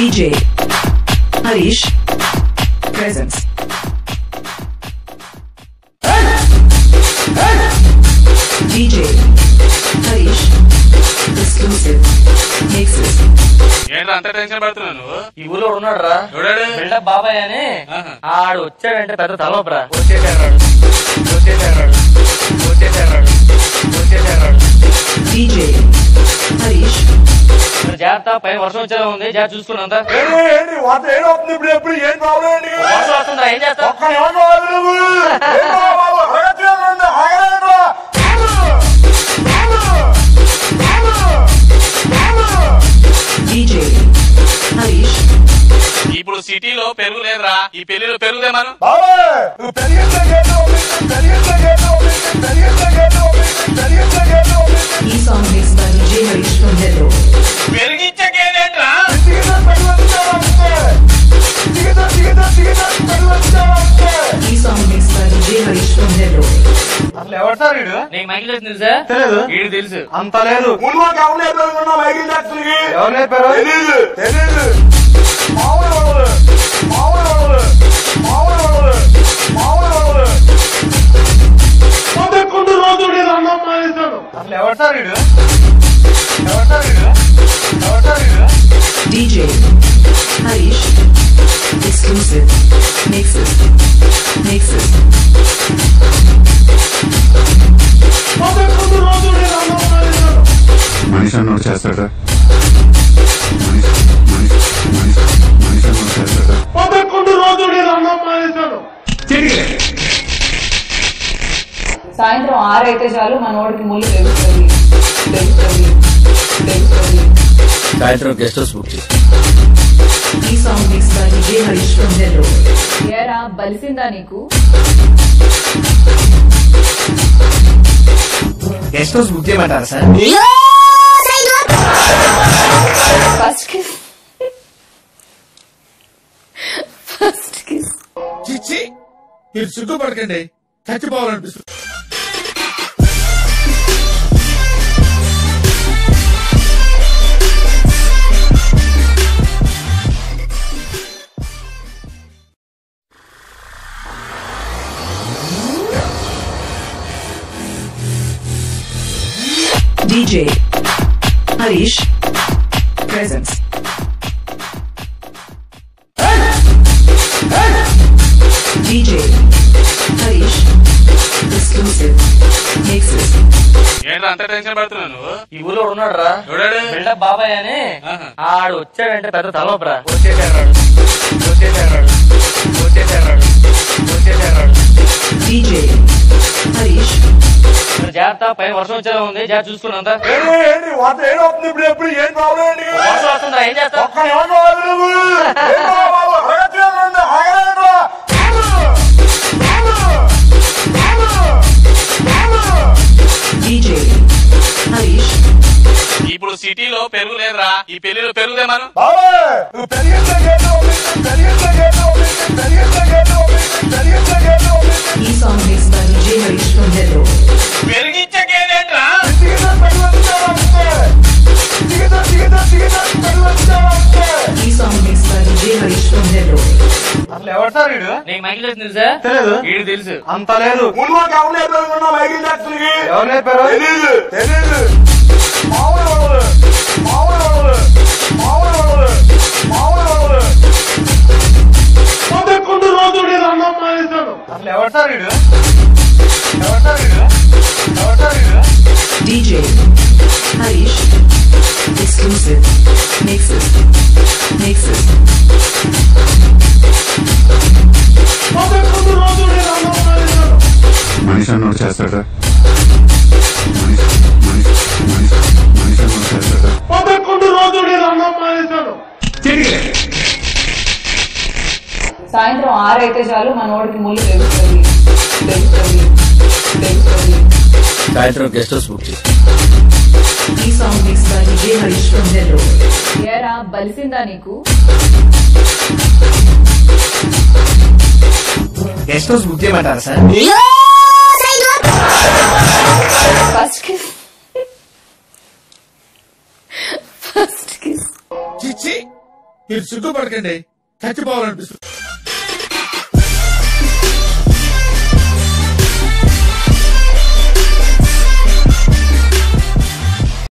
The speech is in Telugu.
DJ Harish Presents DJ Harish Exclusive Mixes ఏంట్రా అంత టెన్షన్ పడుతున్నావు నువ్వు ఈ ఊళ్ళో ఉన్నాడు రా ఎవడాడు? బిల్డప్ బాబాయ్ అని ఆహా. ఆడు వచ్చాడంటే పెద్ద తలనొప్పరా వచ్చేసాడు వచ్చేసాడు వచ్చేసాడు వచ్చేసాడు DJ Harish జాగ్రత్త పైన వర్షం వచ్చేలా ఉంది జాగ్రత్త చూసుకున్నంత ఏంటి ఏంటి వార్త ఏం అవుతుంది ఇప్పుడు ఎప్పుడు ఏం ప్రాబ్లం ఏంటి వర్షం వస్తుందా ఏం చేస్తావు ఒక్క ఏమన్నా కావాలి నువ్వు ఏం కావాలి బాబు అడగట్లేదు అడగలేదురా DJ Harish ఇప్పుడు సిటీలో పెరుగు లేదురా ఈ పెళ్లిలో పెరుగుదేమను బాబాయ్ నువ్వు పెరిగిందే గేట్లు పెరిగిందే గేట్లు పెరిగిందే గేట్లు పెరిగిందే గేట్లు E song mixed by DJ Harish from Hello పెరిగించకేదేంట్రా దిగితే పెరుగు వచ్చారంటే దిగితే దిగితే దిగితే పెరుగు వచ్చారంటే E song mixed by DJ Harish from Hello అసలు ఎవరు సార్ వీడు నీకు మైకిల్ జాక్సన్ తెలుసా తెలియదు. వీడికి తెలుసు అంత లేదు మున్మాకి ఎవరు నేర్పారు మైకిల్ జాక్సన్ కి ఎవరు నేర్పారు తెలీదు తెలీదు మామూలు వాళ్ళు మామూలు వాళ్ళు మామూలు వాళ్ళు మామూలు వాళ్ళు పదకొండు రోజులు నేను అన్నం మానేశాను అసలు ఎవరు సార్ వీడు ఎవరు సార్ వీడు ఎవరు సార్ వీడు DJ Harish Exclusive Mixes Mixes పదకొండు రోజులు నేను అన్నం మానేశాను మనిషి అన్నోడు చేస్తాడా మనిషి మనిషి మనిషి మనిషి అన్నోడు చేస్తాడా పదకొండు రోజులు నేను అన్నం మానేశాను సాయంత్రం ఆరైతే చాలు మనోడికి ముళ్ళు తెలుస్తుంది తెలుస్తుంది తెలుస్తుంది సాయంత్రం గెస్ట్ హౌస్ బుక్ చేసి E song mixed by DJ Harish from Hello ఏరా బలిసిందా నీకు గెస్ట్ హౌస్ బుక్ చేయమంటారా sir first kiss first kiss చిచ్చి మీరు సిగ్గుపడకండి చచ్చిపోవాలనిపిస్తుంది DJ Harish Presents DJ Harish Exclusive Mixes ఏంట్రా అంత టెన్షన్ పడుతున్నావు నువ్వు ఈ ఊళ్ళో ఉన్నాడు రా ఎవడాడు? బిల్డప్ బాబాయ్ అని ఆహా. ఆడు వచ్చాడంటే పెద్ద తలనొప్పరా వచ్చేసాడు వచ్చేసాడు వచ్చేసాడు వచ్చేసాడు DJ Harish జాగ్రత్త పైన వర్షం వచ్చేలా ఉంది జాగ్రత్త చూసుకున్నంత ఏంటి ఏంటి వార్త ఏం అవుతుంది ఇప్పుడు ఎప్పుడు ఏం ప్రాబ్లం ఏంటి వర్షం వస్తుందా ఏం చేస్తావు ఒక్క ఏమన్నా కావాలి నువ్వు ఏం కావాలి బాబు అడగట్లేదు అడగలేదురా DJ Harish ఇప్పుడు సిటీలో పెరుగు లేదురా ఈ పెళ్లిలో పెరుగుదేమను బాబాయ్ నువ్వు పెరిగిందే గేట్లు పెరిగిందే గేట్లు పెరిగిందే గేట్లు పెరిగిందే గేట్లు E song mixed by DJ Harish from Hello పెరిగించకేదేంట్రా దిగితే పెరుగు వచ్చారంటే దిగితే దిగితే దిగితే పెరుగు వచ్చారంటే E song mixed by DJ Harish from Hello అసలు ఎవరు సార్ వీడు నీకు మైకిల్ జాక్సన్ తెలుసా తెలియదు. వీడికి తెలుసు అంత లేదు మున్మాకి ఎవరు నేర్పారు మైకిల్ జాక్సన్ కి ఎవరు నేర్పారు తెలీదు తెలీదు మామూలు వాళ్ళు మామూలు వాళ్ళు మామూలు వాళ్ళు మామూలు వాళ్ళు పదకొండు రోజులు నేను అన్నం మానేశాను అసలు ఎవరు సార్ వీడు ఎవరు సార్ వీడు ఎవరు సార్ వీడు DJ Harish Exclusive Mixes Mixes పదకొండు రోజులు నేను అన్నం మానేశాను మనిషి అన్నోడు చేస్తాడా మనిషి మనిషి మనిషి మనిషి అన్నోడు చేస్తాడా పదకొండు రోజులు నేను అన్నం మానేశాను సాయంత్రం ఆరైతే చాలు మనోడికి ముళ్ళు తెలుస్తుంది తెలుస్తుంది తెలుస్తుంది సాయంత్రం గెస్ట్ హౌస్ బుక్ చేసి E song mixed by DJ Harish from Hello ఏరా బలిసిందా నీకు గెస్ట్ హౌస్ బుక్ చేయమంటారా sir first kiss first kiss చిచ్చి మీరు సిగ్గుపడకండి చచ్చిపోవాలనిపిస్తుంది